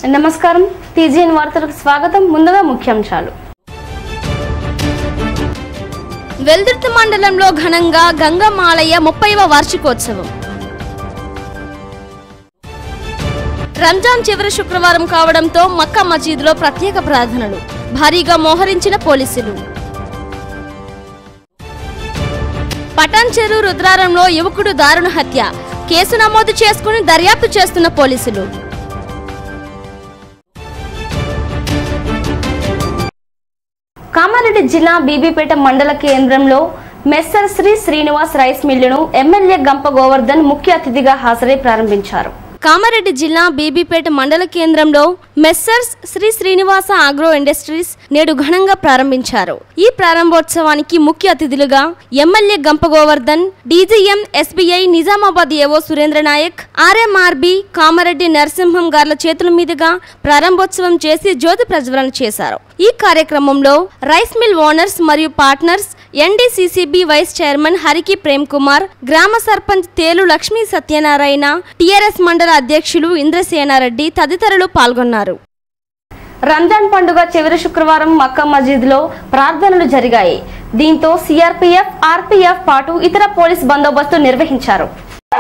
నమస్కారం టీజీఎన్ వార్తలకు స్వాగతం ముందుగా ముఖ్యాంశాలు వెల్దుర్తి మండలంలో ఘనంగా గంగమాలయ ముప్పైవ వార్షికోత్సవం రంజాన్ చివరి శుక్రవారం కావడంతో మక్కా మసీదులో ప్రత్యేక ప్రార్థనలు భారీగా మోహరించిన పోలీసులు పటాన్ చెరు రుద్రారంలో యువకుడు దారుణ హత్య కేసు నమోదు చేసుకుని దర్యాప్తు చేస్తున్న పోలీసులు కామారెడ్డి జిల్లా బీబీపేట మండల కేంద్రంలో మెస్సర్ శ్రీ శ్రీనివాస్ రైస్ మిల్లును ఎమ్మెల్యే గంప గోవర్ధన్ ముఖ్య అతిథిగా హాజరై ప్రారంభించారు కామారెడ్డి జిల్లా బీబీపేట మండల కేంద్రంలో messrs Shri Srinivasa agro industries నేడు ఘనంగా ప్రారంభించారు ఈ ప్రారంభోత్సవానికి ముఖ్య అతిథులుగా MLA Gampa Govardhan DGM SBI Nizamabad ఏవో సురేంద్ర నాయక్ ఆర్ఎంఆర్బి కామారెడ్డి నరసింహం గార్ల చేతుల మీదుగా ప్రారంభోత్సవం చేసి జ్యోతి ప్రజ్వలన చేశారు ఈ కార్యక్రమంలో రైస్ మిల్ ఓనర్స్ మరియు పార్ట్నర్స్ ఎన్డీసీసీబీ వైస్ చైర్మన్ హరికి ప్రేమ్ కుమార్ గ్రామ సర్పంచ్ తేలు లక్ష్మీ సత్యనారాయణ టీఆర్ఎస్ మండల అధ్యక్షులు ఇంద్రసేనారెడ్డి తదితరులు పాల్గొన్నారు రంజాన్ పండుగ చివరి శుక్రవారం మక్కా మసీద్లో ప్రార్థనలు జరిగాయి దీంతో సిఆర్పీఎఫ్ ఆర్పీఎఫ్ పాటు ఇతర పోలీస్ బందోబస్తు నిర్వహించారు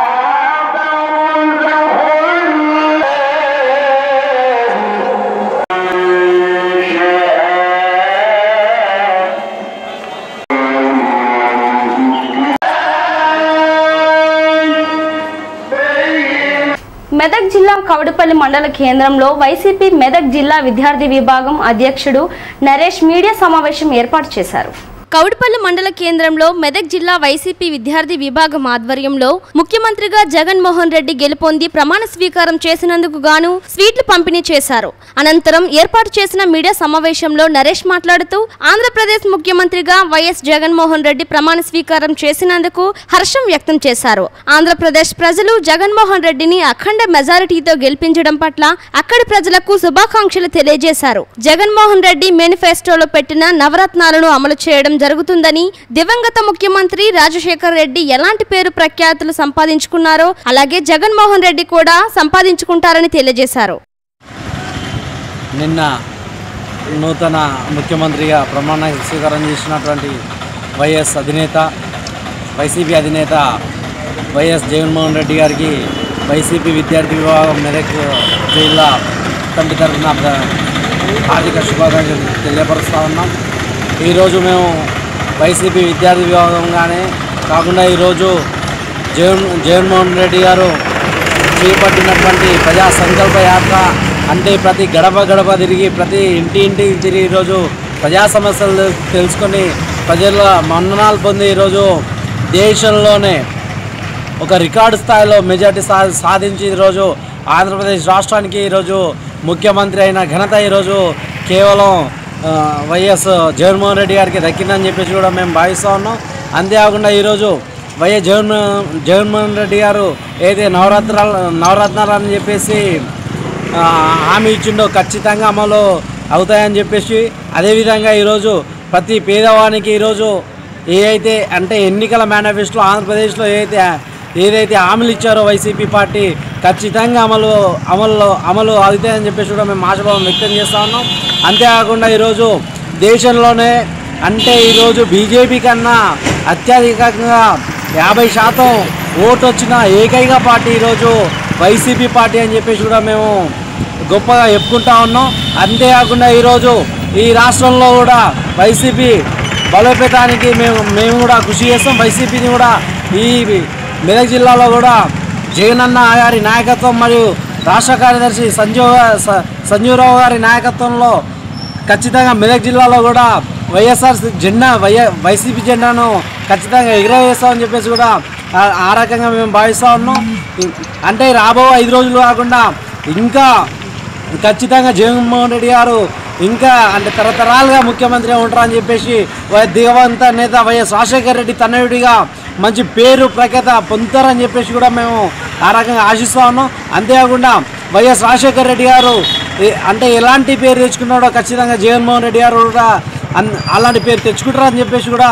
మెదక్ జిల్లా కవడిపల్లి మండల కేంద్రంలో వైసీపీ మెదక్ జిల్లా విద్యార్థి విభాగం అధ్యక్షుడు నరేష్ మీడియా సమావేశం ఏర్పాటు చేశారు కౌడిపల్లి మండల కేంద్రంలో మెదక్ జిల్లా వైసీపీ విద్యార్థి విభాగం ఆధ్వర్యంలో ముఖ్యమంత్రిగా జగన్మోహన్ రెడ్డి గెలుపొంది ప్రమాణ స్వీకారం చేసినందుకు గాను స్వీట్లు పంపిణీ చేశారు అనంతరం ఏర్పాటు చేసిన మీడియా సమావేశంలో నరేష్ మాట్లాడుతూ ఆంధ్రప్రదేశ్ ముఖ్యమంత్రిగా వైఎస్ జగన్మోహన్ రెడ్డి ప్రమాణ స్వీకారం చేసినందుకు హర్షం వ్యక్తం చేశారు ఆంధ్రప్రదేశ్ ప్రజలు జగన్మోహన్ రెడ్డిని అఖండ మెజారిటీతో గెలిపించడం పట్ల అక్కడి ప్రజలకు శుభాకాంక్షలు తెలియజేశారు జగన్మోహన్ రెడ్డి మేనిఫెస్టోలో పెట్టిన నవరత్నాలను అమలు చేయడం జరుగుతుందని దివంగత ముఖ్యమంత్రి రాజశేఖర్ రెడ్డి ఎలాంటి పేరు ప్రఖ్యాతులు సంపాదించుకున్నారో అలాగే జగన్మోహన్ రెడ్డి కూడా సంపాదించుకుంటారని తెలియజేశారు నిన్న నూతన ముఖ్యమంత్రిగా ప్రమాణ స్వీకారం చేసినటువంటి వైఎస్ అధినేత వైసీపీ అధినేత వైఎస్ జగన్మోహన్ రెడ్డి గారికి వైసీపీ విద్యార్థి విభాగం మెదక్ జిల్లా తండ్రి తరఫున ప్ర- హార్దిక శుభాకాంక్షలు తెలియపరుస్తూ ఉన్నాం ఈరోజు మేము వైసీపీ విద్యార్థి విభాగంగానే కాకుండా ఈరోజు జగన్ జగన్మోహన్ రెడ్డి గారు చేపట్టినటువంటి ప్రజా సంకల్ప యాత్ర అంటే ప్రతి గడప గడప తిరిగి ప్రతి ఇంటి ఇంటికి తిరిగి ఈరోజు ప్రజా సమస్యలు తెలుసుకొని ప్రజల మన్ననాలు పొంది ఈరోజు దేశంలోనే ఒక రికార్డు స్థాయిలో మెజార్టీ సా సాధించి ఈరోజు ఆంధ్రప్రదేశ్ రాష్ట్రానికి ఈరోజు ముఖ్యమంత్రి అయిన ఘనత ఈరోజు కేవలం ఆ, వైఎస్ జగన్మోహన్ రెడ్డి గారికి దక్కిందని చెప్పేసి కూడా మేము భావిస్తూ ఉన్నాం అంతేకాకుండా ఈరోజు వైఎస్ జగన్ జగన్మోహన్ రెడ్డి గారు ఏదైతే నవరత్నాలు నవరత్నాలు అని చెప్పేసి ఆ, హామీ ఇచ్చిండో ఖచ్చితంగా అమలు అవుతాయని చెప్పేసి అదేవిధంగా ఈరోజు ప్రతి పేదవానికి ఈరోజు ఏ అయితే అంటే ఎన్నికల మేనిఫెస్టో ఆంధ్రప్రదేశ్లో ఏదైతే ఏదైతే హామీలు ఇచ్చారో వైసీపీ పార్టీ ఖచ్చితంగా అమలు అమలు అమలు అవుతాయని చెప్పేసి కూడా మేము ఆశాభావం వ్యక్తం చేస్తా ఉన్నాం అంతేకాకుండా ఈరోజు దేశంలోనే అంటే ఈరోజు బీజేపీ కన్నా అత్యధికంగా యాభై శాతం ఓటు వచ్చిన ఏకైక పార్టీ ఈరోజు వైసీపీ పార్టీ అని చెప్పేసి కూడా మేము గొప్పగా చెప్పుకుంటా ఉన్నాం అంతేకాకుండా ఈరోజు ఈ రాష్ట్రంలో కూడా వైసీపీ బలోపేతానికి మేము మేము కూడా కృషి చేస్తాం వైసీపీని కూడా ఈ మెదక్ జిల్లాలో కూడా జగనన్న గారి నాయకత్వం మరియు రాష్ట్ర కార్యదర్శి సంజీవ్ స- సంజీవరావు గారి నాయకత్వంలో ఖచ్చితంగా మెదక్ జిల్లాలో కూడా వైఎస్ఆర్ జెండా వై వైసీపీ జెండాను ఖచ్చితంగా ఎగురవేస్తామని చెప్పేసి కూడా ఆ- ఆ రకంగా మేము భావిస్తూ ఉన్నాం అంటే రాబో ఐదు రోజులు కాకుండా ఇంకా ఖచ్చితంగా జగన్మోహన్ రెడ్డి గారు ఇంకా అంటే తరతరాలుగా ముఖ్యమంత్రి ఉంటారని చెప్పేసి వై- దిగవంత నేత వైఎస్ రాజశేఖర రెడ్డి తనయుడిగా మంచి పేరు ప్రఖ్యాత పొందుతారని చెప్పేసి కూడా మేము ఆ రకంగా ఆశిస్తూ ఉన్నాం అంతేకాకుండా వైఎస్ రాజశేఖర రెడ్డి గారు ఏ- అంటే ఎలాంటి పేరు తెచ్చుకున్నాడో ఖచ్చితంగా జగన్మోహన్ రెడ్డి గారు కూడా అన్- అలాంటి పేరు తెచ్చుకుంటారని చెప్పేసి కూడా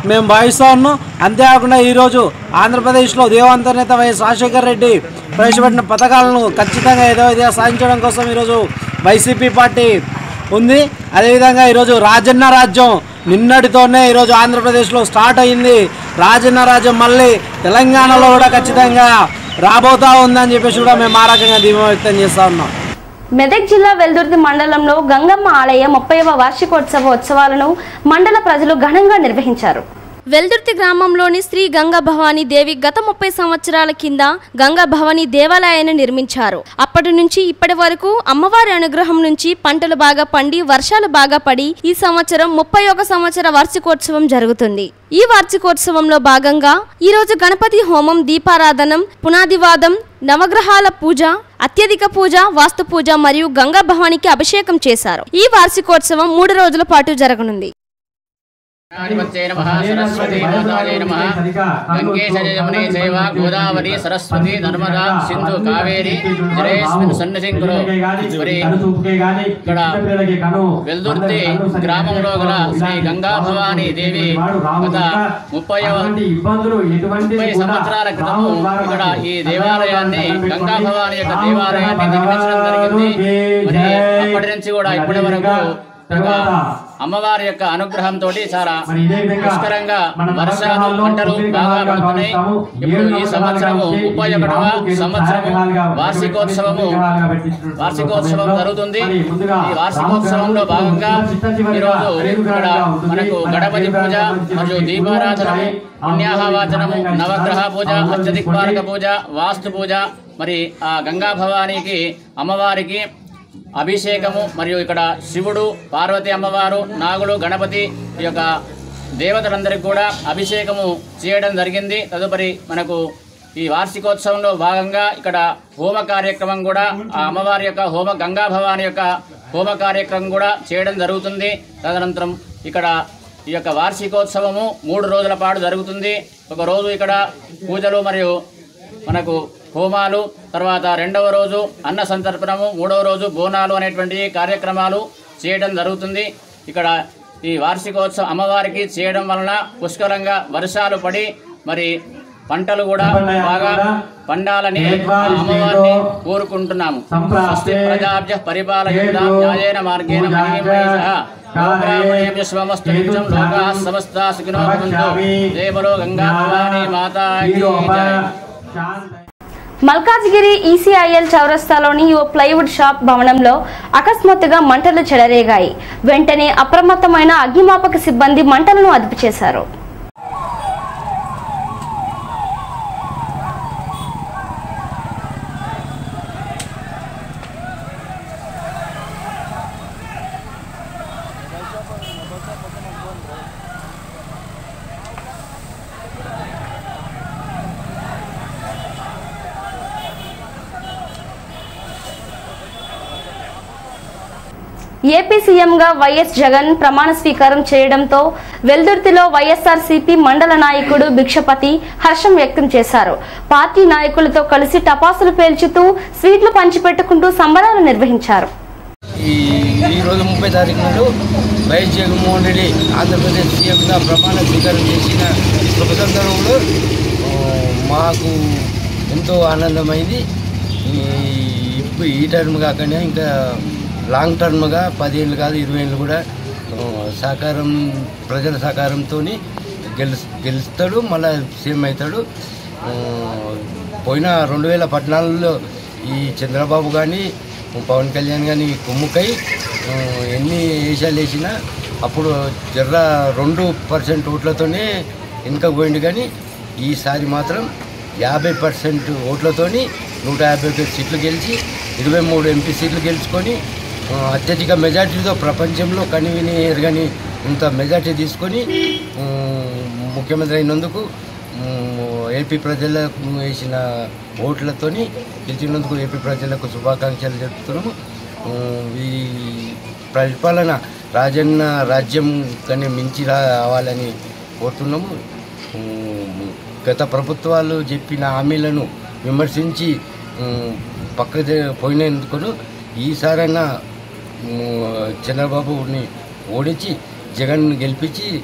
మేము భావిస్తూ ఉన్నాం అంతేకాకుండా ఈరోజు ఆంధ్రప్రదేశ్లో దేవాంత నేత వైఎస్ రాజశేఖర రెడ్డి ప్రవేశపెట్టిన పథకాలను ఖచ్చితంగా ఏదో విధంగా సాధించడం కోసం ఈరోజు వైసీపీ పార్టీ ఉంది అదేవిధంగా ఈరోజు రాజన్న రాజ్యం నిన్నటితోనే ఈరోజు ఆంధ్రప్రదేశ్లో స్టార్ట్ అయింది రాజన్న రాజ్యం మళ్ళీ తెలంగాణలో కూడా ఖచ్చితంగా రాబోతా ఉందని చెప్పేసి కూడా మేము ఆ రకంగా ధీమా వ్యక్తం చేస్తూ ఉన్నాం మెదక్ జిల్లా వెల్దుర్తి మండలంలో గంగమ్మ ఆలయ ముప్పైవ వార్షికోత్సవ ఉత్సవాలను మండల ప్రజలు ఘనంగా నిర్వహించారు వెల్దుర్తి గ్రామంలోని శ్రీ గంగా భవానీ దేవి గత ముప్పై సంవత్సరాల కింద గంగా భవానీ దేవాలయాన్ని నిర్మించారు అప్పటి నుంచి ఇప్పటి వరకు అమ్మవారి అనుగ్రహం నుంచి పంటలు బాగా పండి వర్షాలు బాగా పడి ఈ సంవత్సరం ముప్పై ఒక సంవత్సర వార్షికోత్సవం జరుగుతుంది ఈ వార్షికోత్సవంలో భాగంగా ఈ రోజు గణపతి హోమం దీపారాధనం పునాదివాదం నవగ్రహాల పూజ అత్యధిక పూజ వాస్తు పూజ మరియు గంగా భవానికి అభిషేకం చేశారు ఈ వార్షికోత్సవం మూడు రోజుల పాటు జరగనుంది ఆధిపత్యై నమః సరస్వతీ మాతాయై నమః గంగే సజయమునే చైవ గోదావరి సరస్వతి నర్మదా సింధు కావేరి జలేస్మిన్ సన్నిధింకురు మరి ఇక్కడ వెల్దుర్తి గ్రామంలో గల శ్రీ గంగా భవానీ దేవి గత ముప్పై ముప్పై సంవత్సరాల క్రితము ఇక్కడ ఈ దేవాలయాన్ని గంగా భవానీ యొక్క దేవాలయాన్ని నిర్మించడం జరిగింది మరి అప్పటి నుంచి కూడా ఇప్పటి వరకు ఒక అమ్మవారి యొక్క అనుగ్రహంతో చాలా పుష్కరంగా వర్షాలు పంటలు బాగా పడుతున్నాయి ఇప్పుడు ఈ సంవత్సరము ముప్పై ఒకటవ సంవత్సరము వార్షికోత్సవము వార్షికోత్సవం జరుగుతుంది ఈ వార్షికోత్సవంలో భాగంగా ఈరోజు ఇక్కడ మనకు గణపతి పూజ మరియు దీపారాధనము పుణ్యాహవాచనము నవగ్రహ పూజ అత్యధిక్పాలక పూజ వాస్తు పూజ మరి ఆ గంగా భవానీకి అమ్మవారికి అభిషేకము మరియు ఇక్కడ శివుడు పార్వతి అమ్మవారు నాగులు గణపతి ఈ యొక్క దేవతలందరికీ కూడా అభిషేకము చేయడం జరిగింది తదుపరి మనకు ఈ వార్షికోత్సవంలో భాగంగా ఇక్కడ హోమ కార్యక్రమం కూడా ఆ అమ్మవారి యొక్క హోమ గంగా భవాని యొక్క హోమ కార్యక్రమం కూడా చేయడం జరుగుతుంది తదనంతరం ఇక్కడ ఈ యొక్క వార్షికోత్సవము మూడు రోజుల పాటు జరుగుతుంది ఒక రోజు ఇక్కడ పూజలు మరియు మనకు హోమాలు తర్వాత రెండవ రోజు అన్న సంతర్పణము మూడవ రోజు బోనాలు అనేటువంటి కార్యక్రమాలు చేయడం జరుగుతుంది ఇక్కడ ఈ వార్షికోత్సవం అమ్మవారికి చేయడం వలన పుష్కలంగా వర్షాలు పడి మరి పంటలు కూడా బాగా పండాలని ఆ అమ్మవారిని కోరుకుంటున్నాము స్వస్తి ప్రజాభ్య పరిపాలయంతాం న్యాయేన మార్గేణ మహీం మహేశः గోబ్రాహ్మణేభ్య శుభమస్తు నిత్యం లోకాः సమస్తాः సుఖినో భవంతు జయ బలో గంగా భవానీ మాతా కీ జయ మల్కాజ్గిరి ఈసీఐఎల్ చౌరస్తాలోని ఓ ప్లైవుడ్ షాప్ భవనంలో అకస్మాత్తుగా మంటలు చెలరేగాయి వెంటనే అప్రమత్తమైన అగ్నిమాపక సిబ్బంది మంటలను అదుపు చేశారు ఏపీ సీఎంగా వైఎస్ జగన్ ప్రమాణ స్వీకారం చేయడంతో వెల్దుర్తిలో వైఎస్ఆర్సీపీ మండల నాయకుడు భిక్షపతి హర్షం వ్యక్తం చేశారు పార్టీ నాయకులతో కలిసి టపాసులు పేల్చుతూ స్వీట్లు పంచిపెట్టుకుంటూ సంబరాలు నిర్వహించారు ఈ ఈరోజు ముప్పై తారీఖు నాడు వైఎస్ జగన్మోహన్ రెడ్డి ఆంధ్రప్రదేశ్ సీఎంగా ప్రమాణ స్వీకారం చేసిన శుభ సందర్భంలో ఆ, మాకు ఎంతో ఆనందమైంది ఈ ఇప్పుడు ఈ టర్మ్ కాకుండా ఇంకా లాంగ్ టర్మ్గా పదిహేళ్ళు కాదు ఇరవై ఏళ్ళు కూడా ఆ, సహకారం ప్రజల సహకారంతో గెలు గెలుస్తాడు మళ్ళీ సీఎం అవుతాడు ఆ, పోయిన రెండు వేల పద్నాలుగులో ఈ చంద్రబాబు కానీ పవన్ కళ్యాణ్ కానీ కుమ్ముకై ఆ, ఎన్ని వేషాలు వేసినా అప్పుడు జర్ర రెండు పర్సెంట్ ఓట్లతోనే వెనుక పోయింది కానీ ఈసారి మాత్రం యాభై పర్సెంట్ ఓట్లతోని నూట యాభై ఒక సీట్లు గెలిచి ఇరవై మూడు ఎంపీ సీట్లు గెలుచుకొని ఆ, అత్యధిక మెజార్టీతో ప్రపంచంలో కనివిని ఎరగని ఇంత మెజార్టీ తీసుకొని ఆ, ముఖ్యమంత్రి అయినందుకు మ్, ఏపీ ప్రజలకు వేసిన ఓట్లతోని గెలిచినందుకు ఏపీ ప్రజలకు శుభాకాంక్షలు చెప్తున్నాము మ్, ఈ పరిపాలన రాజన్న రాజ్యం కన్నా మించి రావాలని కోరుతున్నాము మ్, గత ప్రభుత్వాలు చెప్పిన హామీలను విమర్శించి మ్, పక్కకు పోయినందుకు ఈసారైనా మ్, చంద్రబాబుని ఓడించి జగన్ గెలిపించి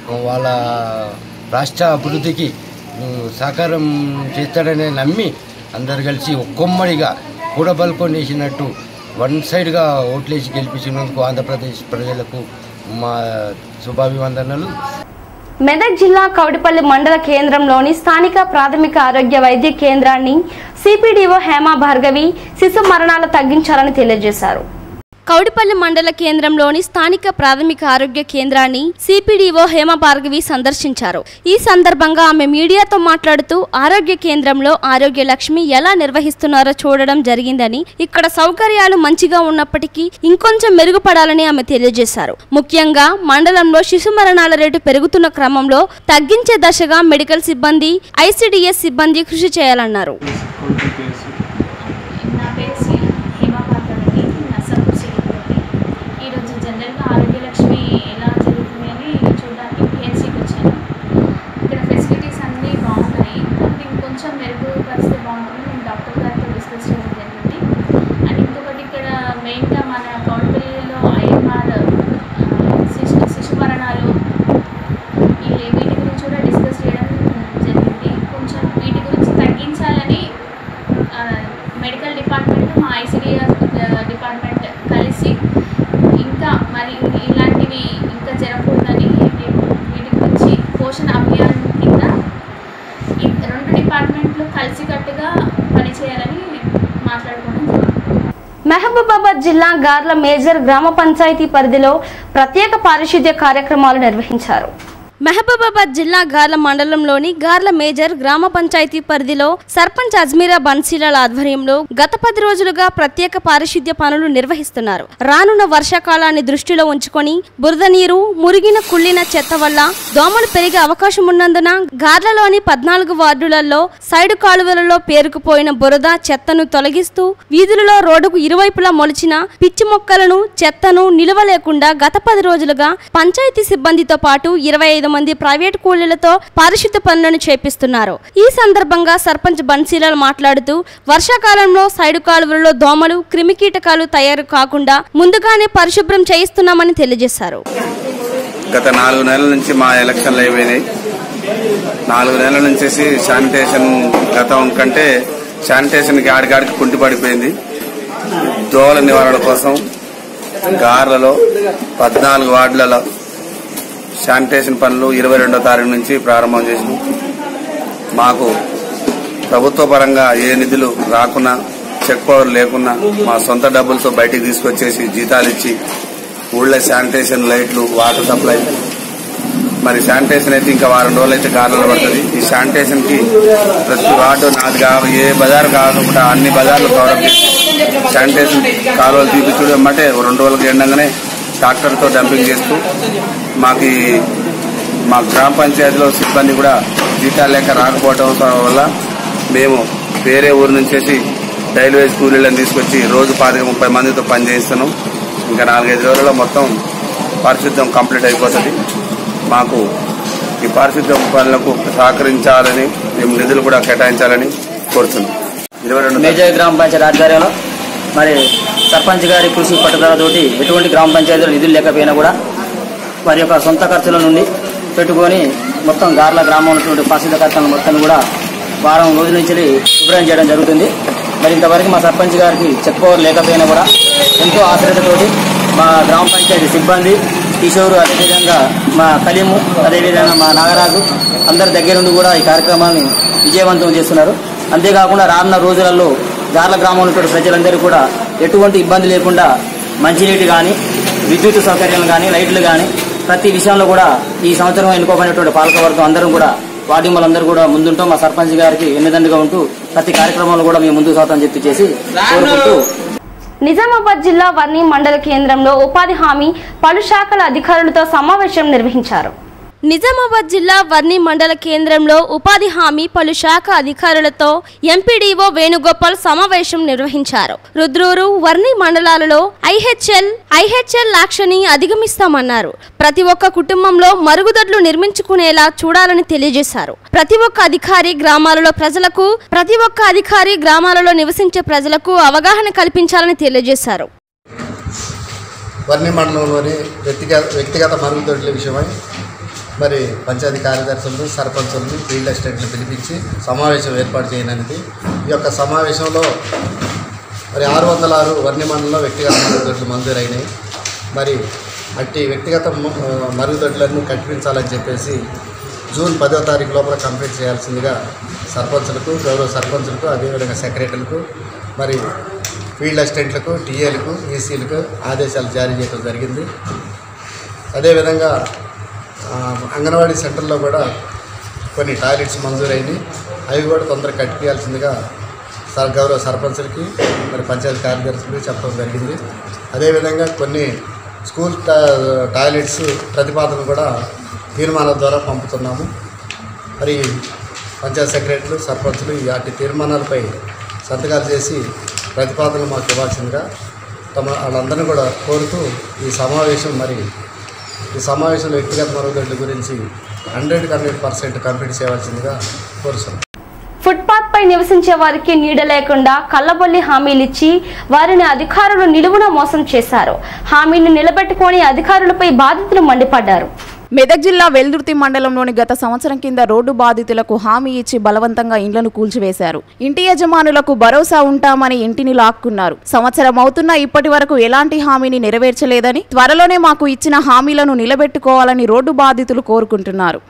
వాళ్ళ రాష్ట్ర అభివృద్ధికి ఉమ్, సహకారం చేస్తాడని నమ్మి అందరు కలిసి ఒక్కొమ్మడిగా కూడబలుకొని వేసినట్టు వన్ సైడ్గా ఓట్లేసి గెలిపించినందుకు ఆంధ్రప్రదేశ్ ప్రజలకు మా శుభాభివందనలు మెదక్ జిల్లా కౌడిపల్లి మండల కేంద్రంలోని స్థానిక ప్రాథమిక ఆరోగ్య వైద్య కేంద్రాన్ని సిపిడిఓ హేమా భార్గవి శిశు మరణాలు తగ్గించాలని తెలియజేశారు కౌడిపల్లి మండల కేంద్రంలోని స్థానిక ప్రాథమిక ఆరోగ్య కేంద్రాన్ని సిపిడిఓ హేమ భార్గవి సందర్శించారు ఈ సందర్భంగా ఆమె మీడియాతో మాట్లాడుతూ ఆరోగ్య కేంద్రంలో ఆరోగ్య లక్ష్మి ఎలా నిర్వహిస్తున్నారో చూడడం జరిగిందని ఇక్కడ సౌకర్యాలు మంచిగా ఉన్నప్పటికీ ఇంకొంచెం మెరుగుపడాలని ఆమె తెలియజేశారు ముఖ్యంగా మండలంలో శిశు మరణాల రేటు పెరుగుతున్న క్రమంలో తగ్గించే దశగా మెడికల్ సిబ్బంది ఐసిడిఎస్ సిబ్బంది కృషి చేయాలన్నారు నా పేరు శ్రీ హేమా పాత్రని నర్సాపూర్ సిటీలోని ఈరోజు జనరల్గా ఆరోగ్యలక్ష్మి ఎలా జరుగుతుంది అని చూడడానికి పిహెచ్సికి వచ్చాను ఇక్కడ ఫెసిలిటీస్ అన్నీ బాగున్నాయి కాబట్టి ఇంకొంచెం మెరుగుపరిస్తే బాగుంటుంది నేను డాక్టర్ గారితో డిస్కస్ చేయడం జరిగింది అండ్ ఇంకొకటి ఇక్కడ మెయిన్గా మన కౌంటరీలో ఐఎంఆర్ శిశు శిశు మరణాలు ఈ వీటి గురించి కూడా డిస్కస్ చేయడం జరిగింది కొంచెం వీటి గురించి తగ్గించాలని ఆ, మెడికల్ డిపార్ట్మెంట్ మా ఐసిడిఎస్ డిపార్ట్మెంట్ కలిసి ఇంకా మరి ఇలాంటివి ఇంకా జరగకూడదని మేము వీటి గురించి పోషణ అభియాన్ కింద ఈ రెండు డిపార్ట్మెంట్లు కలిసికట్టుగా పనిచేయాలని మాట్లాడుకోవడం జరిగింది మహబూబాబాద్ జిల్లా గార్ల మేజర్ గ్రామ పంచాయతీ పరిధిలో ప్రత్యేక పారిశుద్ధ్య కార్యక్రమాలు నిర్వహించారు మహబూబాబాద్ జిల్లా గార్ల మండలంలోని గార్ల మేజర్ గ్రామ పంచాయతీ పరిధిలో సర్పంచ్ అజ్మీరా బన్సీలాల ఆధ్వర్యంలో గత పది రోజులుగా ప్రత్యేక పారిశుద్ధ్య పనులు నిర్వహిస్తున్నారు రానున్న వర్షాకాలాన్ని దృష్టిలో ఉంచుకొని బురద నీరు మురిగిన కుళ్ళిన చెత్త వల్ల దోమలు పెరిగే అవకాశం ఉన్నందున గార్లలోని పద్నాలుగు వార్డులలో సైడు కాలువలలో పేరుకుపోయిన బురద చెత్తను తొలగిస్తూ వీధులలో రోడ్డుకు ఇరువైపులా మొలిచిన పిచ్చి మొక్కలను చెత్తను నిలువ లేకుండా గత పది రోజులుగా పంచాయతీ సిబ్బందితో పాటు ఇరవై ఐదు మంది ప్రైవేట్ కూలీలతో పారిశుద్ధ పనులను చేపిస్తున్నారు ఈ సందర్భంగా సర్పంచ్ బన్సీలాల్ మాట్లాడుతూ వర్షాకాలంలో సైడు కాలువలలో దోమలు క్రిమికీటకాలు తయారు కాకుండా ముందుగానే పరిశుభ్రం చేయిస్తున్నామని తెలియజేశారు గత నాలుగు నెలల నుంచి మా ఎలక్షన్లు అయిపోయినాయి నాలుగు నెలల నుంచి శానిటేషన్ గతం కంటే శానిటేషన్కి ఆడికాడికి కుంటిపడిపోయింది దోమల నివారణ కోసం గార్లలో పద్నాలుగు వార్డులలో శానిటేషన్ పనులు ఇరవై రెండో తారీఖు నుంచి ప్రారంభం చేసినాం మాకు ప్రభుత్వ పరంగా ఏ నిధులు రాకున్నా చెక్ పవర్ లేకున్నా మా సొంత డబ్బులతో బయటికి తీసుకొచ్చేసి జీతాలు ఇచ్చి ఊళ్ళో శానిటేషన్ లైట్లు వాటర్ సప్లై మరి శానిటేషన్ అయితే ఇంకా వారం రోజులు అయితే కార్లలో పడుతుంది ఈ శానిటేషన్ కి ప్రతి వార్డు నాది కావ ఏ బజార్ కాకుండా అన్ని బజార్లు కవర్ చేసి శానిటేషన్ కాలువలు తీపించడం అంటే రెండు రోజులకి ఎండగానే ట్రాక్టర్తో డంపింగ్ చేస్తూ మాకు ఈ మా గ్రామ పంచాయతీలో సిబ్బంది కూడా జీతాలు లేక రాకపోవడం వల్ల మేము వేరే ఊరు నుంచేసి రైల్వేస్ కూలీలను తీసుకొచ్చి రోజు పాతిక ముప్పై మందితో పని చేయిస్తున్నాం ఇంకా నాలుగైదు రోజుల్లో మొత్తం పారిశుద్ధ్యం కంప్లీట్ అయిపోతుంది మాకు ఈ పారిశుద్ధ్యం పనులకు సహకరించాలని మేము నిధులు కూడా కేటాయించాలని కోరుతున్నాం ఇరవై రెండు మేజర్ గ్రామ పంచాయతీ ఆధ్వర్యంలో మరి సర్పంచ్ గారి కృషి పట్టుదలతోటి ఎటువంటి గ్రామ పంచాయతీలో నిధులు లేకపోయినా కూడా వారి యొక్క సొంత ఖర్చుల నుండి పెట్టుకొని మొత్తం గార్ల గ్రామంలో ఉన్నటువంటి పారిశుద్ధ ఖర్చులను మొత్తం కూడా వారం రోజుల నుంచి శుభ్రం చేయడం జరుగుతుంది మరి ఇంతవరకు మా సర్పంచ్ గారికి చెక్ పవర్ లేకపోయినా కూడా ఎంతో ఆశ్రయతతోటి మా గ్రామ పంచాయతీ సిబ్బంది కిషోరు అదేవిధంగా మా కలీము అదేవిధంగా మా నాగరాజు అందరి దగ్గరుండి కూడా ఈ కార్యక్రమాన్ని విజయవంతం చేస్తున్నారు అంతేకాకుండా రానున్న రోజులలో గార్ల గ్రామంలో ఉన్నటువంటి ప్రజలందరూ కూడా ఎటువంటి ఇబ్బంది లేకుండా మంచినీటి కానీ విద్యుత్ సౌకర్యాలు కానీ లైట్లు కానీ ప్రతి విషయంలో కూడా ఈ సంవత్సరం ఎన్నుకోబడినటువంటి పాలకవర్గం అందరం కూడా వార్డింగులందరూ కూడా ముందుంటాం మా సర్పంచ్ గారికి ఎన్నిదండుగా ఉంటూ ప్రతి కార్యక్రమంలో కూడా మేము ముందుకు సాగుతామని చెప్పి చేసి కోరుకుంటూ నిజామాబాద్ జిల్లా వర్ణి మండల కేంద్రంలో ఉపాధి హామీ పలు శాఖల అధికారులతో సమావేశం నిర్వహించారు నిజామాబాద్ జిల్లా వర్ణి మండల కేంద్రంలో ఉపాధి హామీ పలు శాఖ అధికారులతో ఎంపీడీఓ వేణుగోపాల్ సమావేశం నిర్వహించారు రుద్రూరు వర్ణి మండలాలలో ఐహెచ్ఎల్ ఐహెచ్ఎల్ లాక్షని అధిగమిస్తామన్నారు ప్రతి ఒక్క కుటుంబంలో మరుగుదొడ్లు నిర్మించుకునేలా చూడాలని తెలియజేశారు ప్రతి ఒక్క అధికారి గ్రామాలలో ప్రజలకు ప్రతి ఒక్క అధికారి గ్రామాలలో నివసించే ప్రజలకు అవగాహన కల్పించాలని తెలియజేశారు వర్ణి మండలంలోని వ్యక్తిగత వ్యక్తిగత మరుగుదొడ్ల విషయమై మరి పంచాయతీ కార్యదర్శులను సర్పంచులను ఫీల్డ్ అసిస్టెంట్లను పిలిపించి సమావేశం ఏర్పాటు చేయనున్నది ఈ యొక్క సమావేశంలో మరి ఆరు వందల ఆరు వర్ణి మండలంలో వ్యక్తిగత మరుగుదొడ్లు మంజూరైనాయి మరి అట్టి వ్యక్తిగత మ- ఆ, మరుగుదొడ్లను కట్టించాలని చెప్పేసి జూన్ పదో తారీఖు లోపల కంప్లీట్ చేయాల్సిందిగా సర్పంచులకు గౌరవ సర్పంచులకు అదేవిధంగా సెక్రటరీలకు మరి ఫీల్డ్ అసిస్టెంట్లకు టీఏలకు ఈసీలకు ఆదేశాలు జారీ చేయడం జరిగింది అదేవిధంగా ఆ, అంగన్వాడీ సెంటర్లో కూడా కొన్ని టాయిలెట్స్ మంజూరైనవి అవి కూడా తొందరగా కట్టియాల్సిందిగా సర్ గౌరవ సర్పంచులకి మరి పంచాయతీ కార్యదర్శులకి చెప్పడం జరిగింది అదేవిధంగా కొన్ని స్కూల్ టా- టాయిలెట్స్ ప్రతిపాదనలు కూడా తీర్మానాల ద్వారా పంపుతున్నాము మరి పంచాయత్ సెక్రటరీలు సర్పంచులు ఈ వాటి తీర్మానాలపై సంతకాలు చేసి ప్రతిపాదనలు మాకు ఇవ్వాల్సిందిగా తమ వాళ్ళందరినీ కూడా కోరుతూ ఈ సమావేశం మరి ఈ సమావేశంలో వ్యక్తిగత మరుగుదొడ్ల గురించి హండ్రెడ్కి హండ్రెడ్ పర్సెంట్ కంప్లీట్ చేయవలసిందిగా కోరుతున్నాం ఫుట్పాత్ పై నివసించే వారికి నీడ లేకుండా కళ్ళబొల్లి హామీలిచ్చి వారిని అధికారులు నిలువున మోసం చేశారు హామీని నిలబెట్టుకొని అధికారులపై బాధితులు మండిపడ్డారు మెదక్ జిల్లా వెల్దుర్తి మండలంలోని గత సంవత్సరం కింద రోడ్డు బాధితులకు హామీ ఇచ్చి బలవంతంగా ఇండ్లను కూల్చివేశారు ఇంటి యజమానులకు భరోసా ఉంటామని ఇంటిని లాక్కున్నారు సంవత్సరం అవుతున్నా ఇప్పటి వరకు ఎలాంటి హామీని నెరవేర్చలేదని త్వరలోనే మాకు ఇచ్చిన హామీలను నిలబెట్టుకోవాలని రోడ్డు బాధితులు కోరుకుంటున్నారు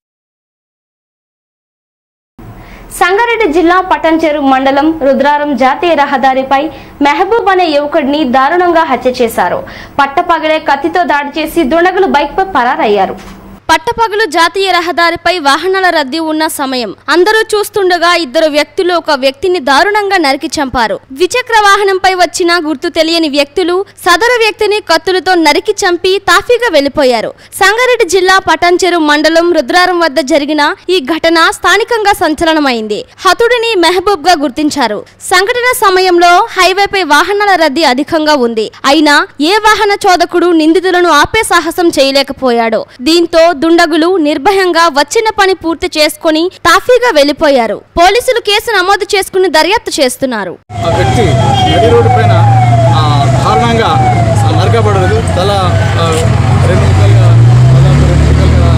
సంగారెడ్డి జిల్లా పటంచెరు మండలం రుద్రారం జాతీయ రహదారిపై మెహబూబ్ అనే యువకుడిని దారుణంగా హత్య చేశారు పట్టపగలే కత్తితో దాడి చేసి దుండగులు బైక్పై పరారయ్యారు పట్టపగలు జాతీయ రహదారిపై వాహనాల రద్దీ ఉన్న సమయం అందరూ చూస్తుండగా ఇద్దరు వ్యక్తులు ఒక వ్యక్తిని దారుణంగా నరికి చంపారు ద్విచక్ర వాహనంపై వచ్చిన గుర్తు తెలియని వ్యక్తులు సదరు వ్యక్తిని కత్తులతో నరికి చంపి తాఫీగా వెళ్లిపోయారు సంగారెడ్డి జిల్లా పటంచెరు మండలం రుద్రారం వద్ద జరిగిన ఈ ఘటన స్థానికంగా సంచలనమైంది హతుడిని మెహబూబ్ గా గుర్తించారు సంఘటన సమయంలో హైవేపై వాహనాల రద్దీ అధికంగా ఉంది అయినా ఏ వాహన చోదకుడు నిందితులను ఆపే సాహసం చేయలేకపోయాడు దీంతో దుండగులు నిర్భయంగా వచ్చిన పని పూర్తి చేసుకుని తాఫీగా వెళ్లిపోయారు పోలీసులు కేసు నమోదు చేసుకుని దర్యాప్తు చేస్తున్నారు ఆ వ్యక్తి నడి రోడ్డు పైన ఆ, దారుణంగా ఆ, నరకబడదు తల ఆ, రెండు ముక్కలుగా దాదాపు రెండు ముక్కలుగా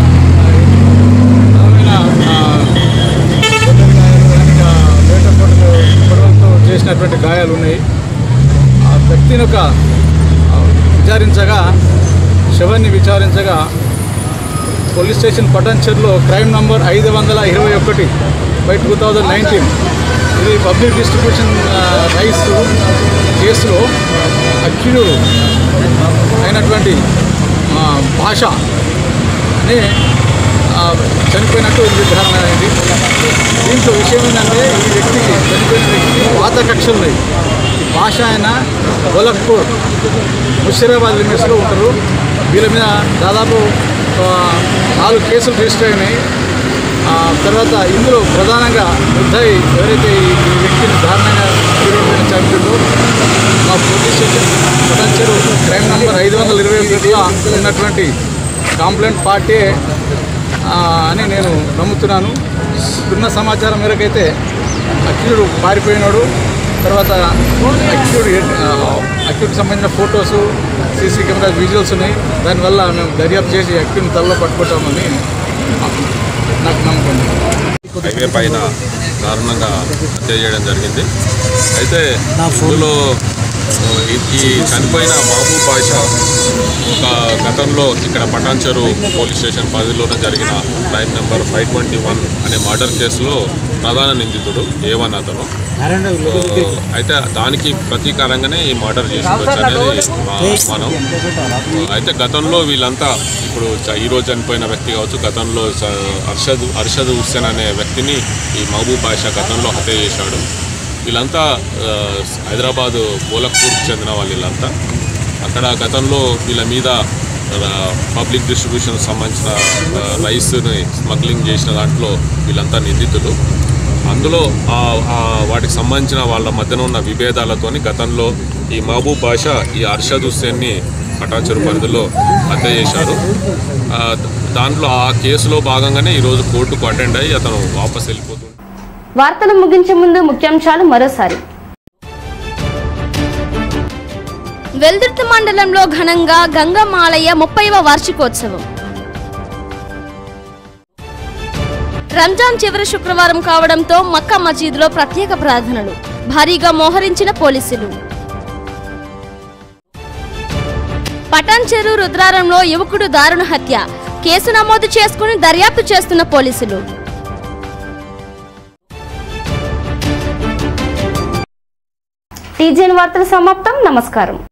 ఆ, బలమైన ఆ, కొట్టడి గాయాలు అనేక వేట పొడలు పొడవలతో చేసినటువంటి గాయాలు ఉన్నాయి ఆ వ్యక్తిని ఒక ఆ, విచారించగా శవాన్ని విచారించగా పోలీస్ స్టేషన్ పటాన్చెర్లో క్రైమ్ నంబర్ ఐదు వందల ఇరవై ఒకటి బై టూ థౌజండ్ నైన్టీన్ ఇది పబ్లిక్ డిస్ట్రిబ్యూషన్ ఆ, రైస్ కేసులో అక్యూడ్ అయినటువంటి ఆ, భాష అని ఆ, చనిపోయినట్టు నిర్ధారణ అయింది దీంట్లో విషయం ఏంటంటే ఈ వ్యక్తికి చనిపోయిన వ్యక్తికి పాత కక్షలు ఉన్నాయి ఈ భాష ఆయన గోలఖ్పూర్ ముషీరాబాద్ లిమిట్స్లో ఉంటారు వీళ్ళ మీద దాదాపు ఆ, నాలుగు కేసులు రిజిస్టర్ అయినాయి ఆ, తర్వాత ఇందులో ప్రధానంగా ముద్దాయి ఎవరైతే ఈ ఈ వ్యక్తిని దారుణంగా తీవ్రమైన చంపిందో మా police station potential crime number ఐదు వందల ఇరవై ఒకటిలో ఉన్నటువంటి కంప్లైంట్ పార్టీ ఆ, అని నేను నమ్ముతున్నాను ఉన్న సమాచారం మేరకైతే అక్యూడు పారిపోయినాడు తర్వాత అక్యూడ్ అక్యూడ్కి సంబంధించిన ఫొటోస్ సీసీ కెమెరా విజువల్స్ ఉన్నాయి దానివల్ల మేము దర్యాప్తు చేసి అక్యూడ్ని తలలో పట్టుకుంటామని నాకు నమ్మకం ఉంది. హైవే పైన దారుణంగా హత్య చేయడం జరిగింది అయితే ఇందులో ఈ ఈ చనిపోయిన మహబూబ్ బాషా ఒక గతంలో ఇక్కడ పటాన్చెరు పోలీస్ స్టేషన్ పరిధిలోనే జరిగిన crime number five twenty one అనే మర్డర్ కేసులో ప్రధాన నిందితుడు ఏ వన్ అతను సో, అయితే దానికి ప్రతీకారంగానే ఈ మర్డర్ చేసుకోవచ్చు అనేది మా అనుమానం అయితే గతంలో వీళ్ళంతా ఇప్పుడు చ- ఈ రోజు చనిపోయిన వ్యక్తి కావచ్చు గతంలో స- అర్షద్ అర్షద్ హుస్సేన్ అనే వ్యక్తిని ఈ మహబూబ్ బాషా గతంలో హత్య చేశాడు వీళ్ళంతా ఆ, హైదరాబాద్ గోలఖ్పూర్కి చెందిన వాళ్ళు వీళ్ళంతా అక్కడ గతంలో వీళ్ళ మీద ఆ, పబ్లిక్ డిస్ట్రిబ్యూషన్ సంబంధించిన ఆ, రైస్ని స్మగ్లింగ్ చేసిన దాంట్లో వీళ్ళంతా నిందితులు అందులో ఆ- ఆ వాటికి సంబంధించిన వాళ్ళ మధ్యన ఉన్న విభేదాలతోని గతంలో ఈ మహబూబ్ బాషా ఈ అర్షద్ హుస్సేన్ని పటాచెరు పరిధిలో హత్య చేశారు ఆ, దాంట్లో ఆ కేసులో భాగంగానే ఈరోజు కోర్టుకు అటెండ్ అయ్యి అతను వాపస్ వెళ్ళిపోతుంది వార్తలు ముగించే ముందు ముఖ్యాంశాలు మరోసారి వెల్దుర్తి మండలంలో ఘనంగా గంగమ్మాలయ ముప్పైవ వార్షికోత్సవం రంజాన్ చివరి శుక్రవారం కావడంతో మక్కా మసీదులో ప్రత్యేక ప్రార్థనలు భారీగా మోహరించిన పోలీసులు పటాన్ చెరు రుద్రారంలో యువకుడు దారుణ హత్య కేసు నమోదు చేసుకుని దర్యాప్తు చేస్తున్న పోలీసులు టీజీఎన్ వార్తలు సమాప్తం నమస్కారం